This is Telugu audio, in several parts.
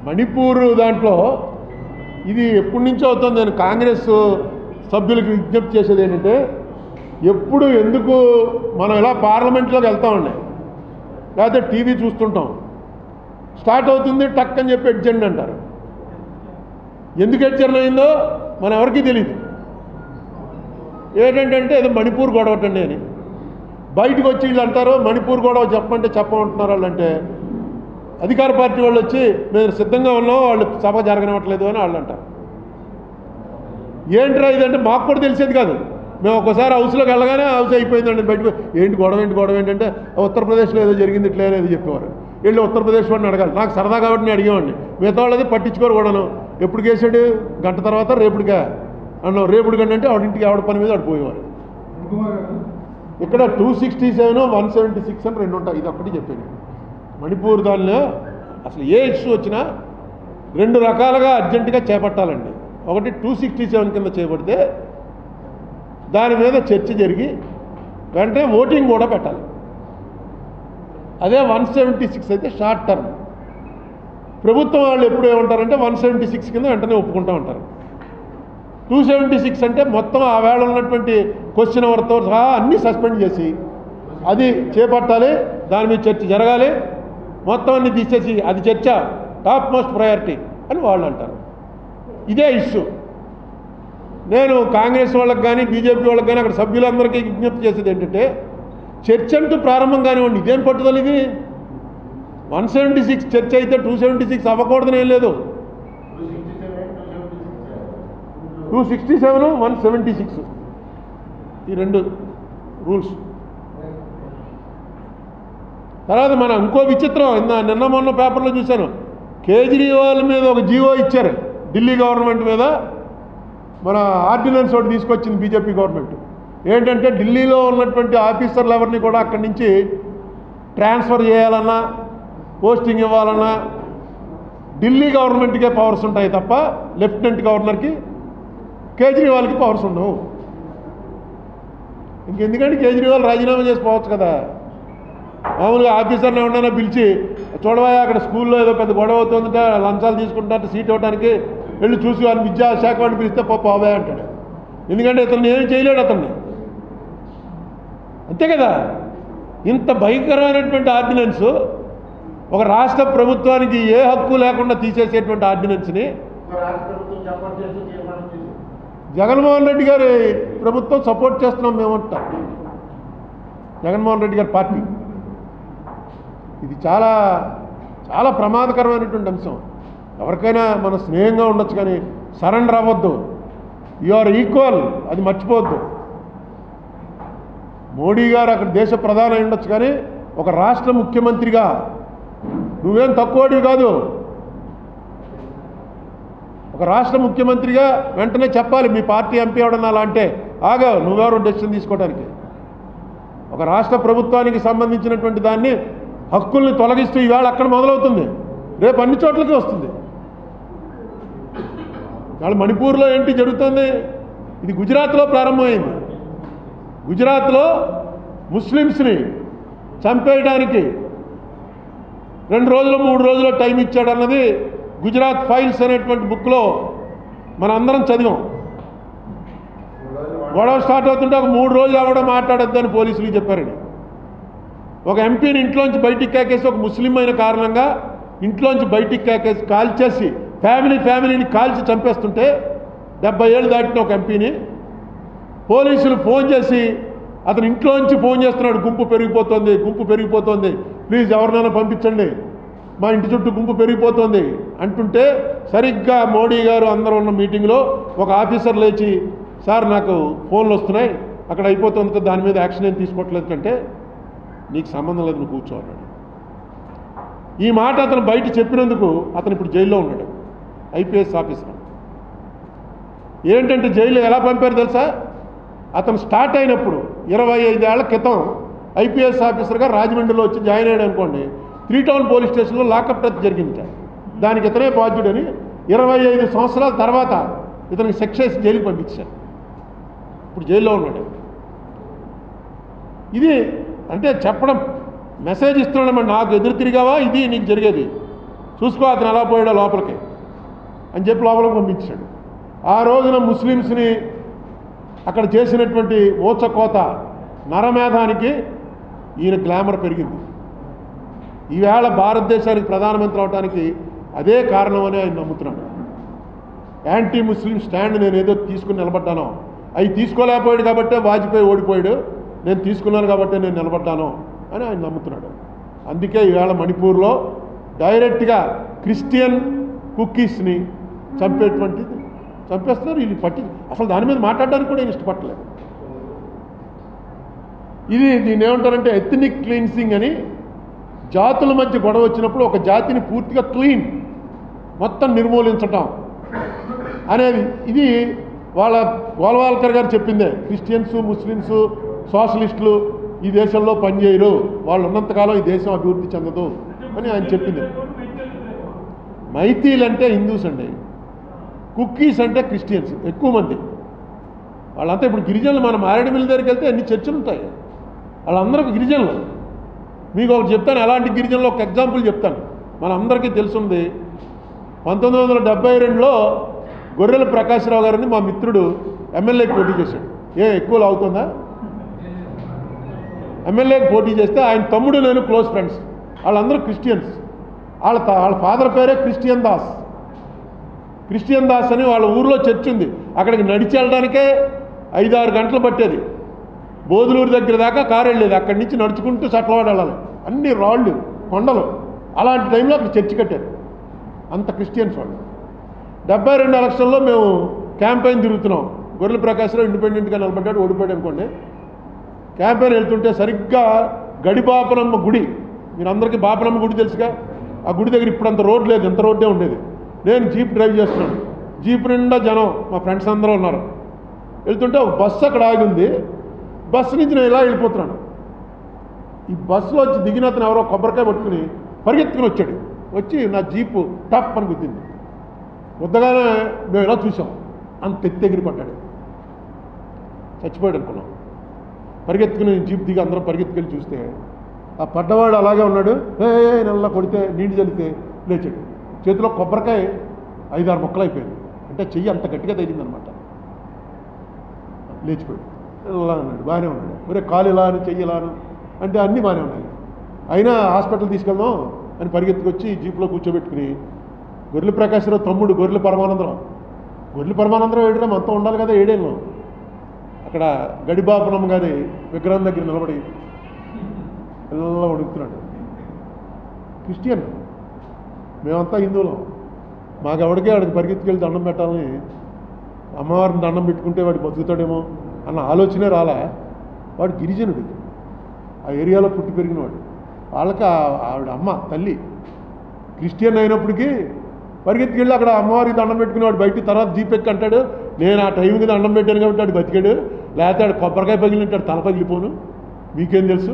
మణిపూర్ దాంట్లో ఇది ఎప్పటి నుంచో అవుతుంది నేను కాంగ్రెస్ సభ్యులకు విజ్ఞప్తి చేసేది ఏంటంటే ఎప్పుడు ఎందుకు మనం ఇలా పార్లమెంట్లోకి వెళ్తామండి లేకపోతే టీవీ చూస్తుంటాం స్టార్ట్ అవుతుంది టక్ అని చెప్పి ఎడ్జెండ్ అంటారు ఎందుకు ఎడ్జెండ్ అయిందో మన ఎవరికీ తెలియదు ఏంటంటే ఇది మణిపూర్ గొడవటండి అని బయటకు వచ్చి వీళ్ళు అంటారు మణిపూర్ గొడవ చెప్పమంటే చెప్పమంటున్నారు వాళ్ళు అంటే అధికార పార్టీ వాళ్ళు వచ్చి మేము సిద్ధంగా ఉన్నాం వాళ్ళు సభ జరగనివ్వట్లేదు అని వాళ్ళు అంటారు ఏంట్రా ఇదంటే మాకు కూడా తెలిసేది కాదు మేము ఒక్కసారి హౌస్లోకి వెళ్ళగానే హౌస్ అయిపోయిందండి బయటకు ఏంటి గొడవ ఏంటి గొడవ ఏంటంటే ఉత్తరప్రదేశ్లో ఏదో జరిగింది ఇట్లా అనేది చెప్పేవారు వెళ్ళి ఉత్తరప్రదేశ్ వాడిని అడగాలి నాకు సరదా కాబట్టి నేను అడిగేవాడిని మిగతా వాళ్ళది పట్టించుకోరు కూడాను ఎప్పుడు కేసాడు గంట తర్వాత రేపుడిగా అన్నావు రేపుడు కంటే అంటే ఆవిడ ఇంటికి ఆవిడ పని మీద ఆడు పోయేవారు ఇక్కడ two sixty seven one seventy six అని రెండు ఉంటాయి ఇది ఒక్కటి చెప్పాను మణిపూర్ దానిలో అసలు ఏ ఇష్యూ వచ్చినా రెండు రకాలుగా అర్జెంటుగా చేపట్టాలండి ఒకటి టూ సిక్స్టీ సెవెన్ కింద చేపడితే దాని మీద చర్చ జరిగి వెంటనే ఓటింగ్ కూడా పెట్టాలి అదే వన్ సెవెంటీ సిక్స్ అయితే షార్ట్ టర్మ్ ప్రభుత్వం వాళ్ళు ఎప్పుడు ఏమంటారంటే వన్ సెవెంటీ సిక్స్ కింద వెంటనే ఒప్పుకుంటా ఉంటారు టూ సెవెంటీ సిక్స్ అంటే మొత్తం ఆ వేళ ఉన్నటువంటి క్వశ్చన్ అవర్తో సహా అన్నీ సస్పెండ్ చేసి అది చేపట్టాలి దాని మీద చర్చ జరగాలి మొత్తం అన్ని తీసేసి అది చర్చ టాప్ మోస్ట్ ప్రయారిటీ అని వాళ్ళు అంటారు ఇదే ఇష్యూ నేను కాంగ్రెస్ వాళ్ళకి కానీ బీజేపీ వాళ్ళకి కానీ అక్కడ సభ్యులందరికీ విజ్ఞప్తి చేసేది ఏంటంటే చర్చ అంటూ ప్రారంభం కానివ్వండి ఇదేం పట్టుదల ఇది వన్ సెవెంటీ సిక్స్ చర్చ అయితే టూ సెవెంటీ సిక్స్ అవ్వకూడదని ఏం లేదు two sixty seven one seventy six ఈ రెండు రూల్స్ తర్వాత మన ఇంకో విచిత్రం నిన్న- నిన్న మొన్న పేపర్లో చూశాను కేజ్రీవాల్ మీద ఒక జీవో ఇచ్చారు ఢిల్లీ గవర్నమెంట్ మీద మన ఆర్డినెన్స్ ఒకటి తీసుకొచ్చింది బీజేపీ గవర్నమెంట్ ఏంటంటే ఢిల్లీలో ఉన్నటువంటి ఆఫీసర్లు ఎవరిని కూడా అక్కడి నుంచి ట్రాన్స్ఫర్ చేయాలన్నా పోస్టింగ్ ఇవ్వాలన్నా ఢిల్లీ గవర్నమెంట్కే పవర్స్ ఉంటాయి తప్ప లెఫ్టినెంట్ గవర్నర్కి కేజ్రీవాల్కి పవర్స్ ఉండవు ఇంకెందుకంటే కేజ్రీవాల్ రాజీనామా చేసి పోవచ్చు కదా మామూలుగా ఆఫీసర్ని ఎవరైనా పిలిచి చూడవా అక్కడ స్కూల్లో ఏదో పెద్ద గొడవ అవుతుందంటే లంచాలు తీసుకుంటారంటే సీట్ ఇవ్వడానికి వెళ్ళి చూసి వాడిని విద్యాశాఖ వాడిని పిలిస్తే పో పోవే అంటాడు ఎందుకంటే ఇతన్ని ఏమి చేయలేడు అతన్ని అంతే కదా ఇంత భయంకరమైనటువంటి ఆర్డినెన్స్ ఒక రాష్ట్ర ప్రభుత్వానికి ఏ హక్కు లేకుండా తీసేసేటువంటి ఆర్డినెన్స్ని రాష్ట్ర ప్రభుత్వం సపోర్ట్ చేస్తూ తీర్మానం చేసింది జగన్మోహన్ రెడ్డి గారి ప్రభుత్వం సపోర్ట్ చేస్తున్నాం మేమంటాం జగన్మోహన్ రెడ్డి గారి పార్టీ ఇది చాలా చాలా ప్రమాదకరమైనటువంటి అంశం ఎవరికైనా మన స్నేహంగా ఉండొచ్చు కానీ సరెండర్ అవ్వద్దు యు ఆర్ ఈక్వల్ అది మర్చిపోవద్దు మోడీ గారు అక్కడ దేశ ప్రధాని అయి ఉండొచ్చు కానీ ఒక రాష్ట్ర ముఖ్యమంత్రిగా నువ్వేం తక్కువడివి కాదు ఒక రాష్ట్ర ముఖ్యమంత్రిగా వెంటనే చెప్పాలి మీ పార్టీ ఎంపీ ఎవడన్నా అలా అంటే ఆగా నువ్వెవరు డెసిషన్ తీసుకోవడానికి ఒక రాష్ట్ర ప్రభుత్వానికి సంబంధించినటువంటి దాన్ని హక్కుల్ని తొలగిస్తూ ఈవేళ అక్కడ మొదలవుతుంది రేపు అన్ని చోట్లకి వస్తుంది ఇవాళ మణిపూర్లో ఏంటి జరుగుతుంది ఇది గుజరాత్లో ప్రారంభమైంది గుజరాత్లో ముస్లిమ్స్ని చంపేయడానికి రెండు రోజులు మూడు రోజులు టైం ఇచ్చాడన్నది గుజరాత్ ఫైల్స్ అనేటువంటి బుక్లో మన అందరం చదివాం గొడవ స్టార్ట్ అవుతుంటే ఒక మూడు రోజులు ఎవడో మాట్లాడొద్దని పోలీసులు చెప్పారండి ఒక ఎంపీని ఇంట్లోంచి బయటికి కాకేసి ఒక ముస్లిం అయిన కారణంగా ఇంట్లోంచి బయటికి కాకేసి కాల్చేసి ఫ్యామిలీ ఫ్యామిలీని కాల్చి చంపేస్తుంటే డెబ్బై ఏళ్ళు దాటిన ఒక ఎంపీని పోలీసులు ఫోన్ చేసి అతను ఇంట్లోంచి ఫోన్ చేస్తున్నాడు గుంపు పెరిగిపోతుంది గుంపు పెరిగిపోతుంది ప్లీజ్ ఎవరినైనా పంపించండి మా ఇంటి చుట్టూ గుంపు పెరిగిపోతుంది అంటుంటే సరిగ్గా మోడీ గారు అందరూ ఉన్న మీటింగ్లో ఒక ఆఫీసర్ లేచి సార్ నాకు ఫోన్లు వస్తున్నాయి అక్కడ అయిపోతుంది కదా, దాని మీద యాక్షన్ ఏం తీసుకోవట్లేదు అంటే నీకు సంబంధం లేదు నువ్వు కూర్చో అన్నాడు ఈ మాట అతను బయట చెప్పినందుకు అతను ఇప్పుడు జైల్లో ఉన్నాడు ఐపీఎస్ ఆఫీసర్ ఏంటంటే జైలు ఎలా పంపారు తెలుసా అతను స్టార్ట్ అయినప్పుడు ఇరవై ఐదేళ్ల క్రితం ఐపీఎస్ ఆఫీసర్గా రాజమండ్రిలో వచ్చి జాయిన్ అయ్యాడు అనుకోండి త్రీ టౌన్ పోలీస్ స్టేషన్లో లాకప్ డెత్ జరిగింది దానికి ఇతనే బాధ్యుడని ఇరవై ఐదు సంవత్సరాల తర్వాత ఇతనికి శిక్ష వేసి జైలుకి పంపించారు ఇప్పుడు జైల్లో ఉన్నాడు ఇది అంటే చెప్పడం మెసేజ్ ఇస్తున్నాడు మరి నాకు ఎదురు తిరిగావా ఇది నీకు జరిగేది చూసుకో అతను ఎలా పోయాడో లోపలికి అని చెప్పి లోపలికి పంపించాడు ఆ రోజున ముస్లిమ్స్ని అక్కడ చేసినటువంటి ఊచకోత నరమేధానికి ఈయన గ్లామర్ పెరిగింది ఈవేళ భారతదేశానికి ప్రధానమంత్రి అవడానికి అదే కారణమని ఆయన నమ్ముతున్నాడు యాంటీ ముస్లిం స్టాండ్ నేను ఏదో తీసుకుని నిలబడ్డాను అవి తీసుకోలేకపోయాడు కాబట్టే వాజ్పేయి ఓడిపోయాడు నేను తీసుకున్నాను కాబట్టే నేను నిలబడ్డాను అని ఆయన నమ్ముతున్నాడు అందుకే ఈవేళ మణిపూర్లో డైరెక్ట్గా క్రిస్టియన్ కుక్కీస్ని చంపేటువంటిది చంపేస్తున్నారు వీళ్ళు పట్టి అసలు దాని మీద మాట్లాడడానికి కూడా నేను ఇష్టపడలేదు ఇది దీన్ని ఏమంటారంటే ఎథనిక్ క్లీన్సింగ్ అని జాతుల మధ్య గొడవ వచ్చినప్పుడు ఒక జాతిని పూర్తిగా క్లీన్ మొత్తం నిర్మూలించటం అనేది ఇది వాళ్ళ గోల్వాల్కర్ గారు చెప్పిందే క్రిస్టియన్స్ ముస్లిమ్స్ సోషలిస్టులు ఈ దేశంలో పనిచేయరు వాళ్ళు ఉన్నంతకాలం ఈ దేశం అభివృద్ధి చెందదు అని ఆయన చెప్పింది మైతీలు అంటే హిందూస్ అండి కుక్కీస్ అంటే క్రిస్టియన్స్ ఎక్కువ మంది వాళ్ళంతా ఇప్పుడు గిరిజనులు మన మారేడుమిల్లి దగ్గరికి వెళ్తే అన్ని చర్చలు ఉంటాయి వాళ్ళందరూ గిరిజనులు మీకు ఒకటి చెప్తాను ఎలాంటి గిరిజనులు ఒక ఎగ్జాంపుల్ చెప్తాను మన అందరికీ తెలుసుంది పంతొమ్మిది వందల డెబ్బై రెండులో గొర్రెల ప్రకాశ్రావు గారిని మా మిత్రుడు ఎమ్మెల్యేకి పోటీ చేశాడు ఏ ఎక్కువ అవుతుందా ఎమ్మెల్యేకి పోటీ చేస్తే ఆయన తమ్ముడు నేను క్లోజ్ ఫ్రెండ్స్ వాళ్ళందరూ క్రిస్టియన్స్ వాళ్ళ త- వాళ్ళ ఫాదర్ పేరే క్రిస్టియన్ దాస్ క్రిస్టియన్ దాస్ అని వాళ్ళ ఊర్లో చర్చ్ ఉంది అక్కడికి నడిచి వెళ్ళడానికే ఐదు ఆరు గంటలు పట్టేది బోధులూరు దగ్గర దాకా కారు వెళ్ళేది అక్కడి నుంచి నడుచుకుంటూ సట్లవాడ వెళ్ళాలి అన్ని రాళ్ళు కొండలు అలాంటి టైంలో అక్కడ చర్చి కట్టారు అంత క్రిస్టియన్స్ వాళ్ళు డెబ్బై రెండు ఎలక్షన్లో మేము క్యాంపెయిన్ తిరుగుతున్నాం గొర్రెల ప్రకాశ్రావు ఇండిపెండెంట్గా నిలబడ్డాడు ఓడిపోయాడు అనుకోండి క్యాంపెయిన్ వెళ్తుంటే సరిగ్గా గడిబాపనమ్మ గుడి మీరు అందరికీ బాపనమ్మ గుడి తెలుసుగా ఆ గుడి దగ్గర ఇప్పుడు అంత రోడ్ లేదు ఎంత రోడ్డే ఉండేది నేను జీప్ డ్రైవ్ చేస్తున్నాను జీప్ నిండా జనం మా ఫ్రెండ్స్ అందరూ ఉన్నారు వెళ్తుంటే ఒక బస్సు అక్కడ ఆగి ఉంది బస్సు నుంచి నేను ఇలా వెళ్ళిపోతున్నాను ఈ బస్సులో వచ్చి దిగిన అతను ఎవరో కొబ్బరికాయ పట్టుకుని పరిగెత్తుకుని వచ్చాడు వచ్చి నా జీపు టప్ అని గుద్దింది గుద్దగానే మేము ఇలా చూసాం అంత ఎత్తి ఎగిరి పడ్డాడు చచ్చిపోయాడు అనుకున్నాం పరిగెత్తుకుని జీప్ దిగి అందరం పరిగెత్తుకెళ్ళి చూస్తే ఆ పడ్డవాడు అలాగే ఉన్నాడు ఏ ఏ నల్ల కొడితే నీళ్ళు చల్లితే లేచాడు చేతిలో కొబ్బరికాయ ఐదారు మొక్కలు అయిపోయింది అంటే చెయ్యి అంత గట్టిగా తగిలిందనమాట లేచిపోయాడు ఇలా అన్నాడు బాగానే ఉన్నాడు ఒరే కాలు ఇలా అని చెయ్యి ఇలా అని అంటే అన్నీ బాగానే ఉన్నాయి అయినా హాస్పిటల్ తీసుకెళ్దాం అని పరిగెత్తుకొచ్చి జీప్లో కూర్చోబెట్టుకుని గొర్రెల ప్రకాశ్రావు తమ్ముడు గొర్రెల పరమానందరావు గొర్రెల పరమానందరావు ఏడినా మనతో ఉండాలి కదా ఏడేళ్ళు అక్కడ గడిబాపునమ్మ గారి విగ్రహం దగ్గర నిలబడి పిల్లల్లో వణుకుతున్నాడు క్రిస్టియన్ మేమంతా హిందువులం మాకు ఎవడికే వాడికి పరిగెత్తుకెళ్ళి దండం పెట్టాలని అమ్మవారిని దండం పెట్టుకుంటే వాడు బతుకుతాడేమో అన్న ఆలోచనే రాలా వాడు గిరిజనుడు ఆ ఏరియాలో పుట్టి పెరిగినవాడు వాళ్ళకి ఆ- ఆవిడ అమ్మ తల్లి క్రిస్టియన్ అయినప్పటికీ పరిగెత్తుకెళ్ళి అక్కడ అమ్మవారికి దండం పెట్టుకుని వాడు బయట తర్వాత జీప్ ఎక్కి అంటాడు నేను ఆ టైంకి దండం పెట్టాను కాబట్టి వాడు బతికాడు లేకపోతే వాడు కొబ్బరికాయ పగిలింటాడు తల పగిలిపోను మీకేం తెలుసు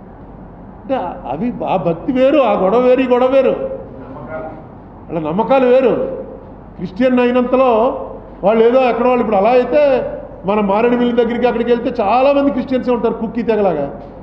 అంటే అవి ఆ భక్తి వేరు ఆ గొడవ వేరు ఈ గొడవ వేరు నమ్మకాలు వాళ్ళ నమ్మకాలు వేరు క్రిస్టియన్ అయినంతలో వాళ్ళు ఏదో ఎక్కడ వాళ్ళు ఇప్పుడు అలా అయితే మన మారేడుమిల్లి దగ్గరికి అక్కడికి వెళ్తే చాలామంది క్రిస్టియన్సే ఉంటారు కుక్కీ తెగలాగా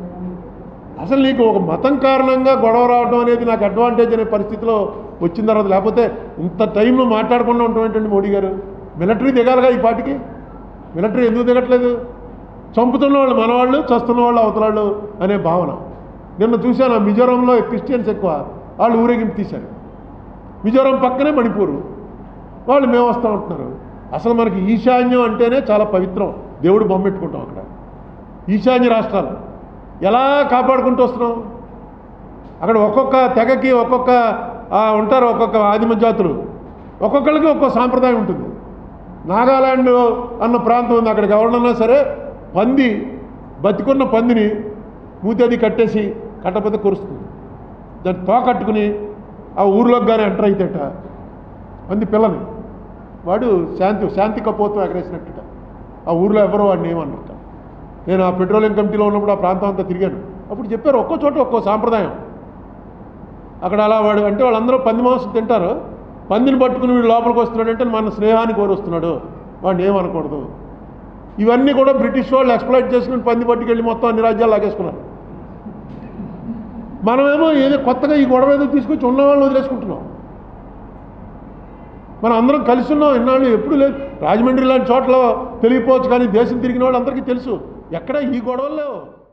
అసలు నీకు ఒక మతం కారణంగా గొడవ రావడం అనేది నాకు అడ్వాంటేజ్ అనే పరిస్థితిలో వచ్చిన తర్వాత లేకపోతే ఇంత టైంలో మాట్లాడకుండా ఉండటం ఏంటండి మోడీ గారు మిలిటరీ దిగాలిగా ఈ పాటికి మిలిటరీ ఎందుకు దిగట్లేదు చంపుతున్న వాళ్ళు మనవాళ్ళు చస్తున్న వాళ్ళు అవతలాళ్ళు అనే భావన నిన్న చూశాను ఆ మిజోరంలో క్రిస్టియన్స్ ఎక్కువ వాళ్ళు ఊరేగింపు తీశారు మిజోరం పక్కనే మణిపూరు వాళ్ళు మేము వస్తూ ఉంటున్నారు అసలు మనకి ఈశాన్యం అంటేనే చాలా పవిత్రం దేవుడు బొమ్మ పెట్టుకుంటాం అక్కడ ఈశాన్య రాష్ట్రాలు ఎలా కాపాడుకుంటూ వస్తున్నాం అక్కడ ఒక్కొక్క తెగకి ఒక్కొక్క ఆ, ఉంటారు ఒక్కొక్క ఆదిమ జాతులు ఒక్కొక్కరికి ఒక్కొక్క సాంప్రదాయం ఉంటుంది నాగాలాండ్ అన్న ప్రాంతం ఉంది అక్కడికి ఎవరన్నా సరే పంది బతికున్న పందిని మూతేది కట్టేసి కట్టపోతే కురుస్తుంది దాన్ని తోకట్టుకుని ఆ ఊర్లోకి కానీ ఎంటర్ అయితేట పంది పిల్లని వాడు శాంతి శాంతి కపోతం ఎగరేసినట్టుట ఆ ఊర్లో ఎవరో వాడిని ఏమన్నట్ట నేను ఆ పెట్రోలియం కమిటీలో ఉన్నప్పుడు ఆ ప్రాంతం అంతా తిరిగాను అప్పుడు చెప్పారు ఒక్కో చోట ఒక్కో సాంప్రదాయం అక్కడ అలా వాడు అంటే వాళ్ళందరూ పంది మాంసం తింటారు పందిని పట్టుకుని వీడు లోపలికి వస్తున్నాడంటే మన స్నేహాన్ని కోరుస్తున్నాడు వాడిని ఏమనకూడదు ఇవన్నీ కూడా బ్రిటిష్ వాళ్ళు ఎక్స్ప్లైట్ చేసుకుని పంది పట్టుకెళ్ళి మొత్తం అన్ని రాజ్యాలు లాగేసుకున్నారు మనమేమో ఏదో కొత్తగా ఈ గొడవ ఏదో తీసుకొచ్చి ఉన్న వాళ్ళని వదిలేసుకుంటున్నాం మనం అందరం కలిసి ఉన్నాం ఇన్నాళ్ళు ఎప్పుడు లేదు రాజమండ్రి లాంటి చోట్ల తెలియపోవచ్చు కానీ దేశం తిరిగిన వాళ్ళు అందరికీ తెలుసు ఎక్కడ ఈ గొడవలు లేవు